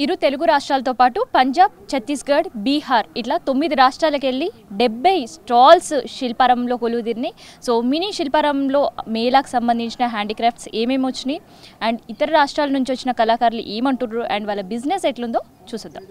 ఇరు తెలుగు రాష్ట్రాలతో పాటు పంజాబ్ ఛత్తీస్గఢ్ బీహార్ ఇట్లా తొమ్మిది రాష్ట్రాలకు వెళ్ళి డెబ్బై స్టాల్స్ శిల్పారంలో కొలువుదిరినాయి సో మినీ శిల్పారంలో మేళాకు సంబంధించిన హ్యాండీక్రాఫ్ట్స్ ఏమేమి వచ్చినాయి అండ్ ఇతర రాష్ట్రాల నుంచి వచ్చిన కళాకారులు ఏమంటుర్రు అండ్ వాళ్ళ బిజినెస్ ఎట్లుందో చూసేద్దాం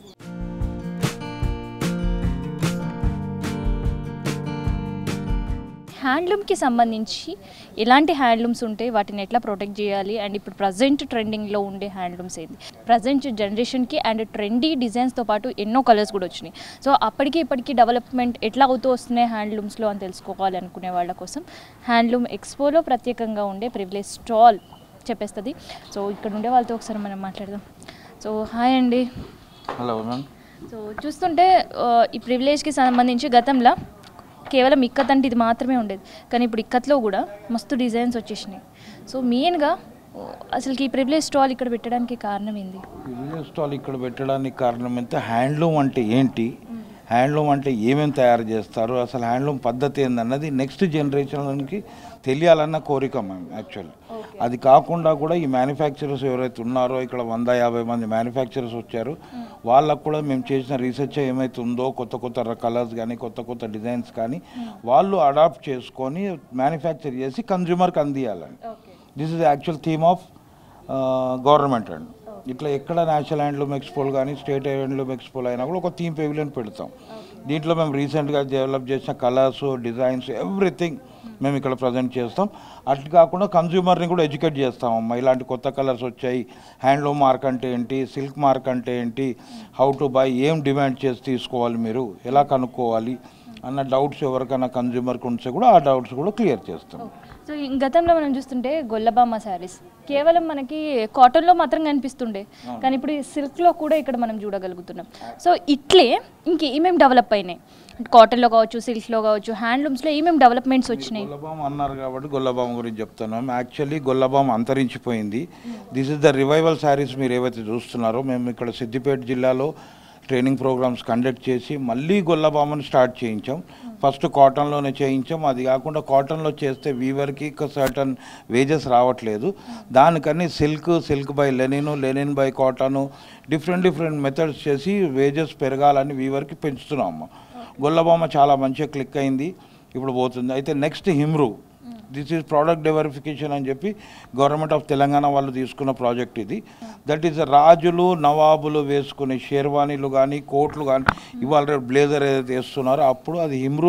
హ్యాండ్లూమ్కి సంబంధించి ఎలాంటి హ్యాండ్లూమ్స్ ఉంటాయి వాటిని ఎట్లా ప్రొటెక్ట్ చేయాలి అండ్ ఇప్పుడు ప్రజెంట్ ట్రెండింగ్లో ఉండే హ్యాండ్లూమ్స్ ఏంది ప్రజెంట్ జనరేషన్కి అండ్ ట్రెండీ డిజైన్స్తో పాటు ఎన్నో కలర్స్ కూడా వచ్చినాయి సో అప్పటికి ఇప్పటికి డెవలప్మెంట్ ఎట్లా అవుతూ వస్తున్నాయి హ్యాండ్లూమ్స్లో అని తెలుసుకోవాలి అనుకునే వాళ్ళ కోసం హ్యాండ్లూమ్ ఎక్స్పోలో ప్రత్యేకంగా ఉండే ప్రివిలేజ్ స్టాల్ చెప్పేస్తుంది సో ఇక్కడ ఉండే వాళ్ళతో ఒకసారి మనం మాట్లాడదాం సో హాయ్ అండి హలో మ్యామ్ సో చూస్తుంటే ఆ, ఈ ప్రివిలేజ్కి సంబంధించి గతంలో కేవలం ఇక్కత్ అంటే ఇది మాత్రమే ఉండేది కానీ ఇప్పుడు ఇక్కత్లో కూడా మస్తు డిజైన్స్ వచ్చేసినాయి సో మెయిన్గా అసలుకి ఈ ప్రివిలేజ్ స్టాల్ ఇక్కడ పెట్టడానికి కారణం ఏంది బిజినెస్ స్టాల్ ఇక్కడ పెట్టడానికి కారణం ఎంత హ్యాండ్లూమ్ అంటే ఏంటి హ్యాండ్లూమ్ అంటే ఏమేమి తయారు చేస్తారు అసలు హ్యాండ్లూమ్ పద్ధతి ఏందన్నది నెక్స్ట్ జనరేషన్కి తెలియాలన్న కోరిక మ్యామ్ యాక్చువల్ అది కాకుండా కూడా ఈ మ్యానుఫ్యాక్చరర్స్ ఎవరైతే ఉన్నారో ఇక్కడ వంద యాభై మంది మ్యానుఫ్యాక్చరర్స్ వచ్చారు వాళ్ళకు కూడా మేము చేసిన రీసెర్చ్ ఏమైతే ఉందో కొత్త కొత్త కలర్స్ కానీ కొత్త కొత్త డిజైన్స్ కానీ వాళ్ళు అడాప్ట్ చేసుకొని మ్యానుఫ్యాక్చర్ చేసి కన్జ్యూమర్కి అందియాలని this is actual theme of government అండి ఇట్లా ఎక్కడ నేషనల్ హ్యాండ్లూమ్ ఎక్స్పోలు కానీ స్టేట్ హ్యాండ్లూమ్ ఎక్స్పోలు అయినా కూడా ఒక థీమ్ పెవిలియన్ పెడతాం దీంట్లో మేము రీసెంట్గా డెవలప్ చేసిన కలర్స్ డిజైన్స్ ఎవ్రీథింగ్ మేము ఇక్కడ ప్రజెంట్ చేస్తాం అట్లా కాకుండా కన్జ్యూమర్ని కూడా ఎడ్యుకేట్ చేస్తాం అమ్మ ఇలాంటి కొత్త కలర్స్ వచ్చాయి హ్యాండ్లూమ్ మార్క్ అంటే ఏంటి సిల్క్ మార్క్ అంటే ఏంటి హౌ టు బై ఏం డిమాండ్ చేసి తీసుకోవాలి మీరు ఎలా కనుక్కోవాలి అన్న డౌట్స్ ఎవరికైనా కన్జ్యూమర్కి ఉంటే కూడా ఆ డౌట్స్ కూడా క్లియర్ చేస్తాం సో ఈ గతంలో మనం చూస్తుంటే గొల్లబామ్మ శారీస్ కేవలం మనకి కాటన్లో మాత్రం కనిపిస్తుండే కానీ ఇప్పుడు ఈ సిల్క్లో కూడా ఇక్కడ మనం చూడగలుగుతున్నాం సో ఇట్లే ఇంకేమేమి డెవలప్ అయినాయి కాటన్లో కావచ్చు సిల్క్లో కావచ్చు హ్యాండ్లూమ్స్లో ఏమేమి డెవలప్మెంట్స్ వచ్చినాయి గొల్లబాం అన్నారు కాబట్టి గొల్లబాం గురించి చెప్తున్నాం యాక్చువల్లీ గొల్లబాం అంతరించిపోయింది this is the revival saris మీరు ఏవైతే చూస్తున్నారో మేము ఇక్కడ సిద్దిపేట జిల్లాలో ట్రైనింగ్ ప్రోగ్రామ్స్ కండక్ట్ చేసి మళ్ళీ గొల్లబామను స్టార్ట్ చేయించాం ఫస్ట్ కాటన్లోనే చేయించాం అది కాకుండా కాటన్లో చేస్తే వీవర్కి సర్టన్ వేజెస్ రావట్లేదు దానికని silk silk by linen linen by cotton different different methods చేసి వేజెస్ పెరగాలని వీవర్కి పెంచుతున్నాము గొల్లబామ చాలా మంచిగా క్లిక్ అయింది ఇప్పుడు పోతుంది అయితే next Himroo this is product diversification అని చెప్పి గవర్నమెంట్ ఆఫ్ తెలంగాణ వాళ్ళు తీసుకున్న ప్రాజెక్ట్ ఇది దట్ ఈస్ రాజులు నవాబులు వేసుకునే షేర్వానీలు కానీ కోట్లు కానీ ఇవాళ రేపు బ్లేజర్ ఏదైతే వేస్తున్నారో అప్పుడు అది హిమ్రూ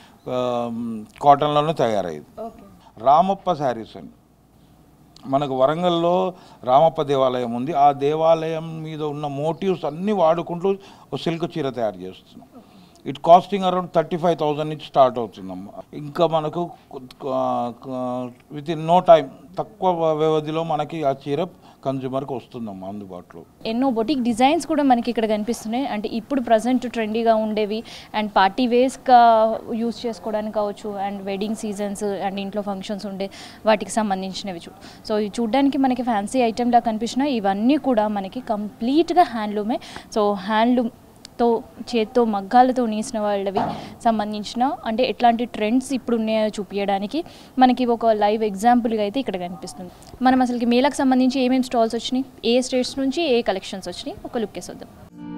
కాటన్లోనే తయారయ్యేది రామప్ప శారీస్ అండి మనకు వరంగల్లో రామప్ప దేవాలయం ఉంది ఆ దేవాలయం మీద ఉన్న మోటివ్స్ అన్నీ వాడుకుంటూ ఒక సిల్క్ చీర తయారు చేస్తున్నాం it costing around thirty five thousand నుంచి స్టార్ట్ అవుతుందమ్మా ఇంకా మనకు విత్ ఇన్ నో టైం తక్కువ వ్యవధిలో మనకి ఆ చీర కన్జ్యూమర్కి వస్తుందమ్మా అందుబాటులో ఎన్నో బొటిక్ డిజైన్స్ కూడా మనకి ఇక్కడ కనిపిస్తున్నాయి అంటే ఇప్పుడు ప్రజెంట్ ట్రెండీగా ఉండేవి అండ్ పార్టీ వేస్గా యూస్ చేసుకోవడానికి కావచ్చు అండ్ వెడ్డింగ్ సీజన్స్ అండ్ ఇంట్లో ఫంక్షన్స్ ఉండే వాటికి సంబంధించినవి చూ సో ఇవి చూడడానికి మనకి ఫ్యాన్సీ ఐటెంలా కనిపించినా ఇవన్నీ కూడా మనకి కంప్లీట్గా హ్యాండ్లూమే సో హ్యాండ్లూమ్ తో చేత్తో మగ్గాలతో నేసిన వాళ్ళవి సంబంధించిన అంటే ఎట్లాంటి ట్రెండ్స్ ఇప్పుడు ఉన్నాయో చూపించడానికి మనకి ఒక లైవ్ ఎగ్జాంపుల్గా అయితే ఇక్కడ కనిపిస్తుంది మనం అసలుకి మేళకు సంబంధించి ఏమేమి స్టాల్స్ వచ్చినాయి ఏ స్టేట్స్ నుంచి ఏ కలెక్షన్స్ వచ్చినాయి ఒక లుక్ వేసొద్దాం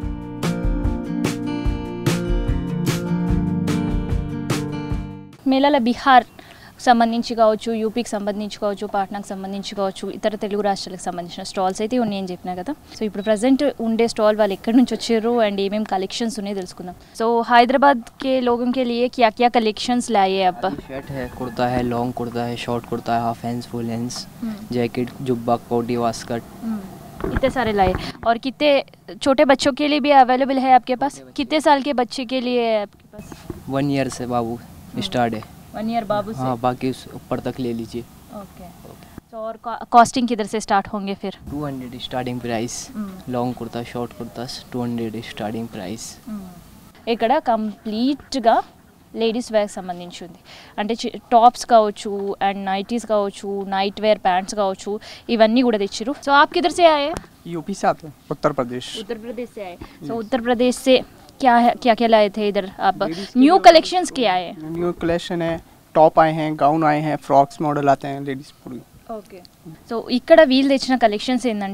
మేళాల బీహార్ సంబంధించి కావచ్చు యూపీకి సంబంధించి కావచ్చు పాట్నాకు సంబంధించి కావచ్చు ఇతర తెలుగు రాష్ట్రాలకు సంబంధించిన స్టాల్స్ అయితే ఉన్నాయని చెప్పినా కదా సో ఇప్పుడు ప్రజెంట్ ఉండే స్టాల్ వాళ్ళు ఎక్కడి నుంచి వచ్చారు అండ్ ఏమేమి కలెక్షన్స్ ఉన్నాయో తెలుసుకుందాం సో హైదరాబాద్ కే లోగం కే లియే క్యా క్యా కలెక్షన్స్ లాయే అబ్బ शर्ट है कुर्ता है लॉन्ग कुर्ता है शॉर्ट कुर्ता है half hands full hands jacket जुब्बा कोटी वास्कट इतने सारे लाए और कितने छोटे बच्चों के लिए भी अवेलेबल है आपके पास कितने साल के बच्चे के लिए है आपके पास वन ईयर से बाबू स्टार्ट है वन ईयर बाबू से हाँ बाकी उस ऊपर तक ले लीजिए ओके तो और कॉस्टिंग किधर से स्टार्ट होंगे फिर two hundred starting price long kurta short kurta two hundred starting price ఇక్కడ కంప్లీట్గా లేడీస్ వేర్ సంబంధించి ఉంది అంటే టాప్స్ కావచ్చు అండ్ నైటీస్ కావచ్చు నైట్ వేర్ ప్యాంట్స్ కావచ్చు ఇవన్నీ కూడా తెచ్చిరు సో आप किधर से आए यूपी से आते हैं उत्तर प्रदेश उत्तर प्रदेश से आए सो उत्तर प्रदेश से क्या है क्या क्या लाए थे इधर आप न्यू कलेक्शंस क्या आए न्यू कलेक्शन है टॉप आए हैं गाउन आए हैं फ्रॉक्स मॉडल आते हैं लेडीज पूरी ఓకే సో ఇక్కడ వీళ్ళు తెచ్చిన కలెక్షన్స్ ఏంటంటే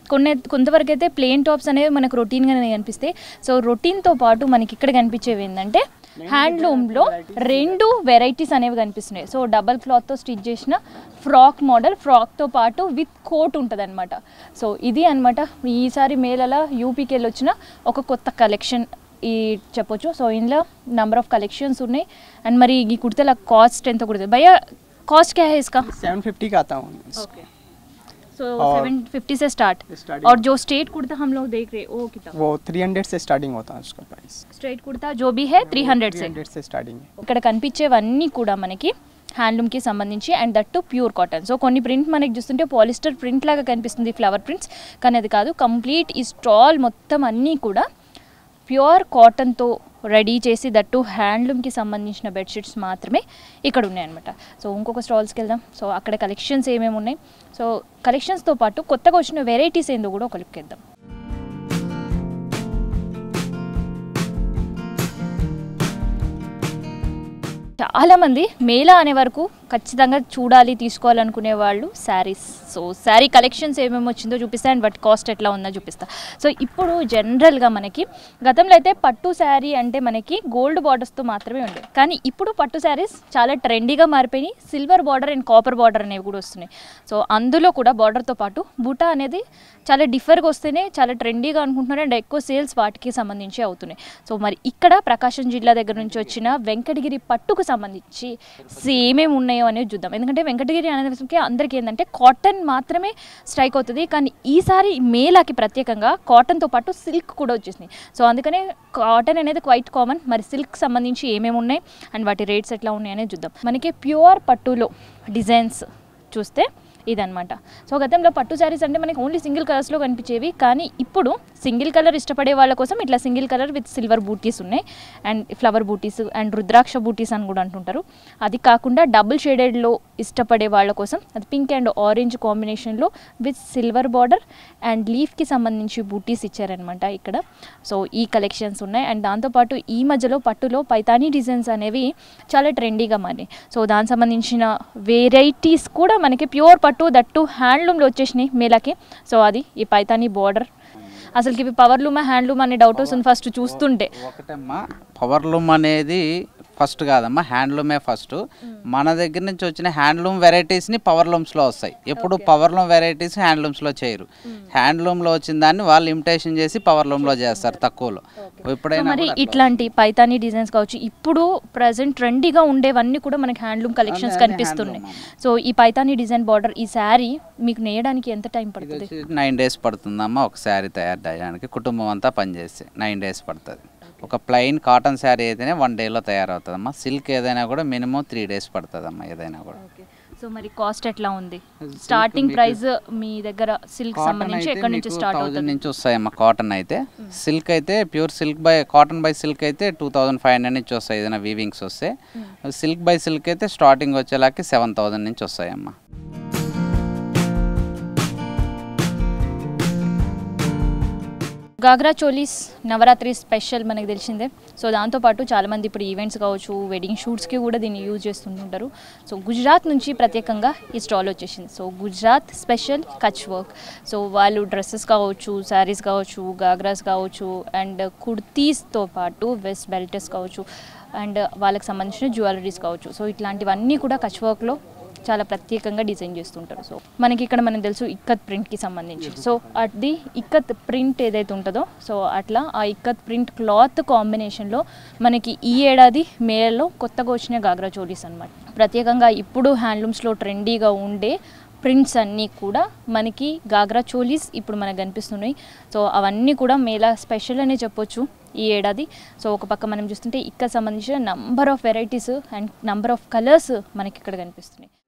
కొన్ని కొంతవరకు అయితే ప్లేన్ టాప్స్ అనేవి మనకు రొటీన్గానే కనిపిస్తాయి సో రొటీన్తో పాటు మనకి ఇక్కడ కనిపించేవి ఏంటంటే హ్యాండ్లూమ్లో రెండు వెరైటీస్ అనేవి కనిపిస్తున్నాయి సో డబల్ క్లాత్తో స్టిచ్ చేసిన ఫ్రాక్ మోడల్ ఫ్రాక్తో పాటు విత్ కోట్ ఉంటుంది అనమాట సో ఇది అనమాట ఈసారి మేళలా యూపీకి వెళ్ళి వచ్చిన ఒక కొత్త కలెక్షన్ ఈ చెప్పొచ్చు సో ఇందులో నెంబర్ ఆఫ్ కలెక్షన్స్ ఉన్నాయి అండ్ మరి ఈ కుర్తల కాస్ట్ ఎంత కుడుతుంది భయ్యా కాస్ట్ क्या है इसका सेवन फिफ्टी का आता हूँ ओके सो और- सेवन फिफ्टी से स्टार्ट Starting- और जो स्ट्रेट कुर्ता हम लोग देख रहे हैं वो कितना वो थ्री हंड्रेड से स्टार्टिंग होता है उसका प्राइस स्ट्रेट कुर्ता जो भी है త్రీ హండ్రెడ్ थ्री से हंड्रेड से स्टार्टिंग है ఇక్కడ కనిపించేవన్నీ కూడా మనకి హ్యాండ్లూమ్కి సంబంధించి and that too pure cotton so కొన్ని ప్రింట్ మనకి చూస్తుంటే పాలిస్టర్ ప్రింట్ లాగా కనిపిస్తుంది ఫ్లవర్ ప్రింట్స్ కానీ అది కాదు కంప్లీట్ ఈ స్టాల్ మొత్తం అన్నీ కూడా ప్యూర్ కాటన్తో రెడీ చేసి దట్టు హ్యాండ్లూమ్కి సంబంధించిన బెడ్షీట్స్ మాత్రమే ఇక్కడ ఉన్నాయన్నమాట సో ఇంకొక స్టాల్స్కి వెళ్దాం సో అక్కడ కలెక్షన్స్ ఏమేమి ఉన్నాయి సో కలెక్షన్స్తో పాటు కొత్తగా వచ్చిన వెరైటీస్ ఏందో కూడా ఒక లుక్ వేద్దాం చాలామంది మేళా అనే వరకు ఖచ్చితంగా చూడాలి తీసుకోవాలనుకునే వాళ్ళు శారీస్ సో శారీ కలెక్షన్స్ ఏమేమి వచ్చిందో చూపిస్తా అండ్ వాటి కాస్ట్ ఎట్లా ఉందో చూపిస్తా సో ఇప్పుడు జనరల్గా మనకి గతంలో అయితే పట్టు శారీ అంటే మనకి గోల్డ్ బార్డర్స్తో మాత్రమే ఉండేవి కానీ ఇప్పుడు పట్టు శారీస్ చాలా ట్రెండీగా మారిపోయినాయి silver border and copper border అనేవి కూడా వస్తున్నాయి సో అందులో కూడా బార్డర్తో పాటు బుటా అనేది చాలా డిఫర్గా వస్తేనే చాలా ట్రెండీగా అనుకుంటున్నారు అండ్ ఎక్కువ సేల్స్ వాటికి సంబంధించి అవుతున్నాయి సో మరి ఇక్కడ ప్రకాశం జిల్లా దగ్గర నుంచి వచ్చిన వెంకటగిరి పట్టుకు సంబంధించి ఏమేమి ఉన్నాయో అనేది చూద్దాం ఎందుకంటే వెంకటగిరి అనేసరికి అందరికీ ఏంటంటే కాటన్ మాత్రమే స్ట్రైక్ అవుతుంది కానీ ఈసారి మేళాకి ప్రత్యేకంగా కాటన్తో పాటు సిల్క్ కూడా వచ్చేసింది సో అందుకనే కాటన్ అనేది క్వైట్ కామన్ మరి సిల్క్ సంబంధించి ఏమేమి ఉన్నాయి అండ్ వాటి రేట్స్ ఎట్లా ఉన్నాయి అనేది చూద్దాం మనకి ప్యూర్ పట్టులో డిజైన్స్ చూస్తే ఇదనమాట సో గతంలో పట్టు శారీస్ అంటే మనకి ఓన్లీ సింగిల్ కలర్స్లో కనిపించేవి కానీ ఇప్పుడు సింగిల్ కలర్ ఇష్టపడే వాళ్ళ కోసం ఇట్లా సింగిల్ కలర్ విత్ సిల్వర్ బూటీస్ ఉన్నాయి అండ్ ఫ్లవర్ బూటీస్ అండ్ రుద్రాక్ష బూటీస్ అని కూడా అంటుంటారు అది కాకుండా డబుల్ షేడెడ్లో ఇష్టపడే వాళ్ళ కోసం అది పింక్ అండ్ ఆరెంజ్ కాంబినేషన్లో విత్ సిల్వర్ బార్డర్ అండ్ లీఫ్కి సంబంధించి బూటీస్ ఇచ్చారనమాట ఇక్కడ సో ఈ కలెక్షన్స్ ఉన్నాయి అండ్ దాంతోపాటు ఈ మధ్యలో పట్టులో పైతానీ డిజైన్స్ అనేవి చాలా ట్రెండీగా మారినాయి సో దానికి సంబంధించిన వెరైటీస్ కూడా మనకి ప్యూర్ పట్టు దట్టు హ్యాండ్లూమ్లో వచ్చేసినాయి మేళకి సో అది ఈ పైతానీ బార్డర్ అసలుకి ఇవి పవర్లూమా హ్యాండ్లూమ్ అనే డౌట్ వస్తుంది ఫస్ట్ చూస్తుంటే ఒకటమ్మా పవర్లూమ్ అనేది ఫస్ట్ కాదమ్మా హ్యాండ్లూమే ఫస్ట్ మన దగ్గర నుంచి వచ్చిన హ్యాండ్లూమ్ వెరైటీస్ని పవర్లూమ్స్లో వస్తాయి ఎప్పుడు పవర్లూమ్ వెరైటీస్ హ్యాండ్లూమ్స్లో చేయరు హ్యాండ్లూమ్లో వచ్చిన దాన్ని వాళ్ళు ఇమిటేషన్ చేసి పవర్లూమ్లో చేస్తారు తక్కువలో సో ఎప్పుడైనా మరి కూడా అట్లా ఇట్లాంటి పైతానీ డిజైన్స్ కావచ్చు ఇప్పుడు ప్రజెంట్ ట్రెండీగా ఉండేవన్నీ కూడా మనకి హ్యాండ్లూమ్ కలెక్షన్స్ అన్నీ కనిపిస్తున్నాయి handloom సో ఈ పైతానీ డిజైన్ బార్డర్ ఈ శారీ మీకు నేయడానికి ఎంత టైం ఇది పడుతుంది వచ్చి నైన్ డేస్ పడుతుందమ్మా ఒక శారీ తయారు చేయడానికి కుటుంబం అంతా పనిచేస్తే నైన్ డేస్ పడుతుంది ఒక ప్లెయిన్ కాటన్ శారీ అయితేనే వన్ డేలో తయారవుతుందమ్మా సిల్క్ ఏదైనా కూడా మినిమం త్రీ డేస్ పడుతుందమ్మా ఏదైనా కూడా సో మరి కాస్ట్ ఎట్లా ఉంది Silk స్టార్టింగ్ మీకు- ప్రైస్ మీ దగ్గర సిల్క్ కాటన్ సంబంధించి అయితే ఎక్కడి నుంచి మీకు స్టార్ట్ 1000 అవుతుంది నుంచి వస్తాయమ్మా కాటన్ అయితే సిల్క్ అయితే pure silk by cotton by silk అయితే టూ థౌజండ్ ఫైవ్ హండ్రెడ్ నుంచి వస్తాయి ఏదైనా వీవింగ్స్ వస్తే సిల్క్ బై సిల్క్ అయితే స్టార్టింగ్ వచ్చేలాకి సెవెన్ థౌజండ్ నుంచి వస్తాయమ్మా గాగ్రా చోలీస్ నవరాత్రి స్పెషల్ మనకి తెలిసిందే సో దాంతోపాటు చాలామంది ఇప్పుడు ఈవెంట్స్ కావచ్చు వెడ్డింగ్ షూట్స్కి కూడా దీన్ని యూజ్ చేస్తుంటుంటారు సో గుజరాత్ నుంచి ప్రత్యేకంగా ఈ స్టాల్ వచ్చేసింది so Gujarat special Kutch work so వాళ్ళు డ్రెస్సెస్ కావచ్చు శారీస్ కావచ్చు గాగ్రాస్ కావచ్చు అండ్ కుర్తీస్తో పాటు వెస్ట్ బెల్టెస్ కావచ్చు అండ్ వాళ్ళకి సంబంధించిన జ్యువెలరీస్ కావచ్చు సో ఇట్లాంటివన్నీ కూడా కచ్ వర్క్లో చాలా ప్రత్యేకంగా డిజైన్ చేస్తుంటారు సో మనకి ఇక్కడ మనకు తెలుసు ఇక్కత్ ప్రింట్కి సంబంధించి సో అది ఇక్కత్ ప్రింట్ ఏదైతే ఉంటుందో సో అట్లా ఆ ఇక్కత్ ప్రింట్ క్లాత్ కాంబినేషన్లో మనకి ఈ ఏడాది మేలో కొత్తగా వచ్చిన గాగ్రా చోలీస్ అనమాట ప్రత్యేకంగా ఇప్పుడు హ్యాండ్లూమ్స్లో ట్రెండీగా ఉండే ప్రింట్స్ అన్నీ కూడా మనకి గాగ్రా చోలీస్ ఇప్పుడు మనకు కనిపిస్తున్నాయి సో అవన్నీ కూడా మేళా స్పెషల్ అనే చెప్పొచ్చు ఈ ఏడాది సో ఒక పక్క మనం చూస్తుంటే ఇక్కడ సంబంధించిన number of varieties and number of colours మనకి ఇక్కడ కనిపిస్తున్నాయి